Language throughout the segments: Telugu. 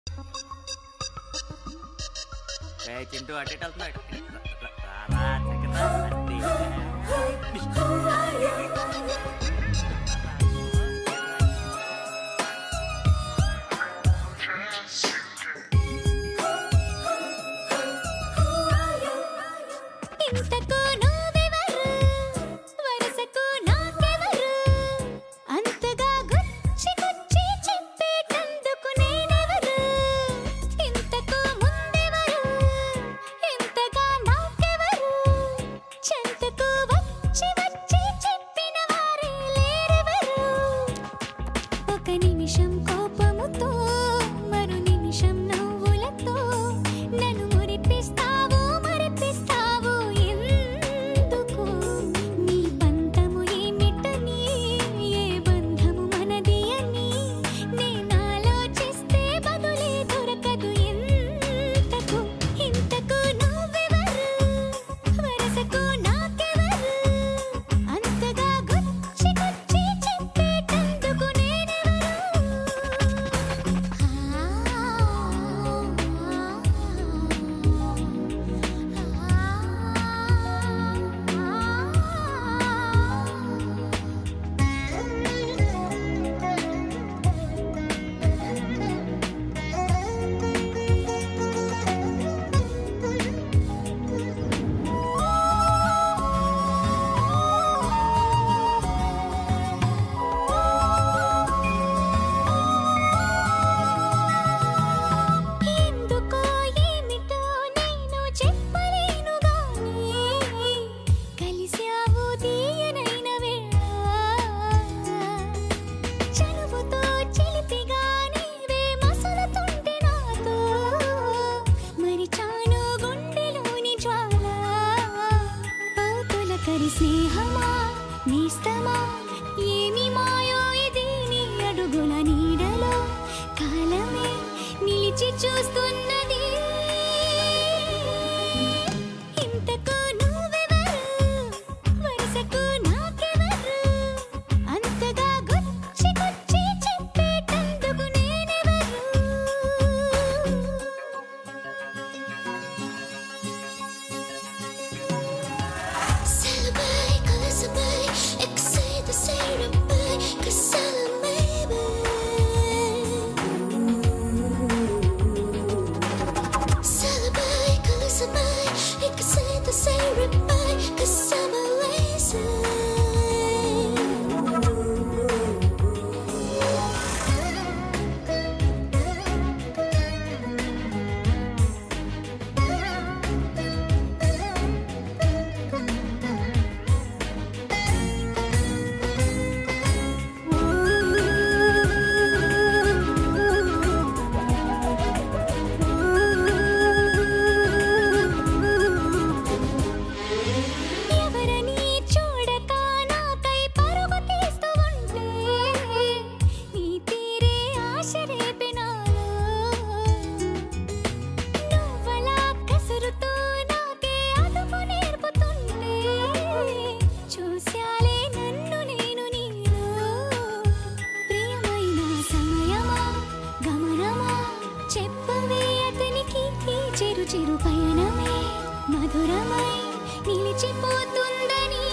రే చింటూ అటు ఇటు వెళ్తున్నాడు రారా, చిక్కరా, అట్టి. ఇంతకు నువ్వెవరు వరసకు నాకెవరు అంతగా గుచ్చి గుచ్చి చెప్పేటందుకు నేనెవరు ఇంతకు ముందెవరు ఇంతగా నాకెవరు చెంతకు వచ్చి వచ్చి చెప్పిన వారే లేరెవరు ఒక నిమిషం కోపముతో మరు నిమిషం నవ్వులతో నన్ను మురిపిస్తావు మరిపిస్తావు ఎందుకు నీ పంతము ఏమిటని ఏ బంధము మనది అని నేనాలోచిస్తే బదులే దొరకదు ఎంతకు ఇంతకు నువ్వెవరు వరసకు నాకెవరు అంతగా గుచ్చి గుచ్చి చెప్పేటందుకు ఎందుకో ఏమిటో నేను చెప్పలేను గానీ కలిసావు తీయనైన వేళ చనువుతో చిలిపిగా నీవే మసలుతుంటే నాతో మరిచాను గుండెలోని జ్వాల పౌతుల కరి స్నేహమా నేస్తమా ఏమి మాయో ఇది నీ అడుగుల నీడలో కాలమే నిలిచి చూస్తున్నది ఇంతకు నువ్వెవరు వరసకు నాకెవరు అంతగా గుచ్చి గుచ్చి చెప్పేటందుకు నేనెవరు Celebrate, celebrate, excite the celebrate, cause celebrate. Celebrate, celebrate, excite the celebrate, cause ఎవరని చూడక నాకై పరుగు తీస్తూ ఉంటే నీ తీరే ఆశ రేపెనాలో నువ్వలా కసురుతూ నాకే అదుపు నేర్పుతుంటే చూశాలే నన్ను నేను నీలో ప్రియమైన సమయమా గమనమా చెప్పవే అతనికి ఈ చిరు చిరు పయనమే మధురమై నిలిచిపోతుందని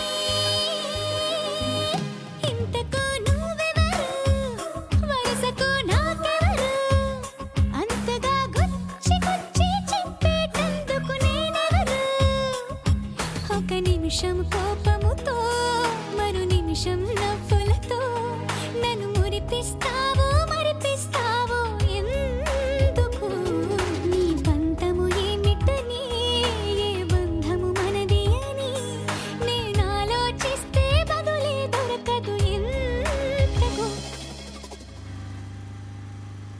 ఇంతకు నువ్వెవరు వరసకు నాకెవరు అంతగా గుచ్చి గుచ్చి చెప్పేటందుకు నేనెవరు ఒక నిమిషం కోపముతో మరు నిమిషం నవ్వులతో నన్ను మురిపిస్తావు